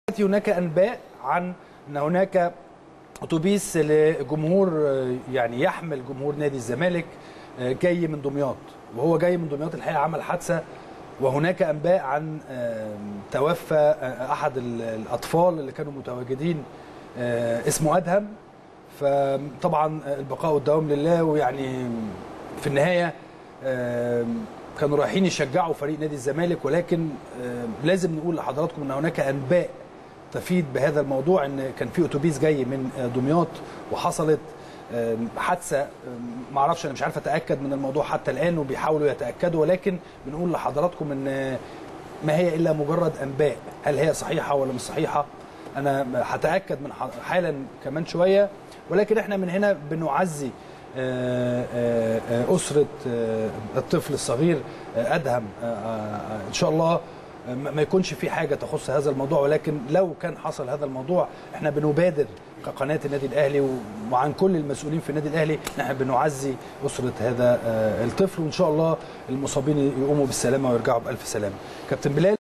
دلوقتي هناك انباء عن ان هناك اتوبيس لجمهور آه، يعني يحمل جمهور نادي الزمالك آه، جاي من دمياط وهو جاي من دمياط الحقيقه عمل حادثه وهناك انباء عن آه، توفى آه، احد ال- الاطفال اللي كانوا متواجدين آه، اسمه ادهم فطبعا البقاء والدوام لله ويعني في النهايه آه، كانوا رايحين يشجعوا فريق نادي الزمالك ولكن آه، لازم نقول لحضراتكم ان هناك انباء تفيد بهذا الموضوع ان كان في اتوبيس جاي من آه، دمياط وحصلت آه، حادثه آه، ما اعرفش انا مش عارف اتاكد من الموضوع حتى الان وبيحاولوا يتاكدوا ولكن بنقول لحضراتكم ان آه، ما هي الا مجرد انباء هل هي صحيحه ولا مش صحيحه انا هتاكد من ح- حالا كمان شويه ولكن احنا من هنا بنعزي آه، آه، آه، اسره آه، الطفل الصغير آه، ادهم آه، آه، ان شاء الله آه، ما ما يكونش في حاجه تخص هذا الموضوع ولكن لو كان حصل هذا الموضوع احنا بنبادر كقناه النادي الاهلي و- وعن كل المسؤولين في النادي الاهلي نحن بنعزي اسره هذا آه، الطفل وان شاء الله المصابين يقوموا بالسلامه ويرجعوا بالف سلامه كابتن بلال